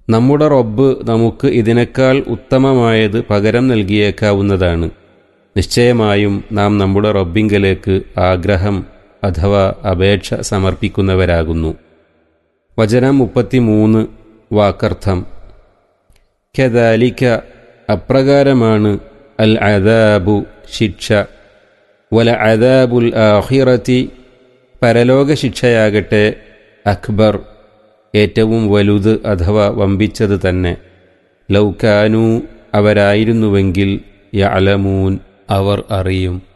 നമ്മുടെ റബ്ബ് നമുക്ക് ഇതിനേക്കാൾ ഉത്തമമായത് പകരം നൽകിയേക്കാവുന്നതാണ് നിശ്ചയമായും നാം നമ്മുടെ റബ്ബിങ്കലേക്ക് ആഗ്രഹം അഥവാ അപേക്ഷ സമർപ്പിക്കുന്നവരാകുന്നു വചനം മുപ്പത്തിമൂന്ന് വാക്കർത്ഥം കദാലിക്ക അപ്രകാരമാണ് അൽ അദാബു ശിക്ഷ വല അദാബുൽ ആഹിറത്തി പരലോക ശിക്ഷയാകട്ടെ അക്ബർ ഏറ്റവും വലുത് അഥവാ വമ്പിച്ചത് തന്നെ ലൗക്കാനു അവരായിരുന്നുവെങ്കിൽ യഅലമൂൻ അവർ അറിയും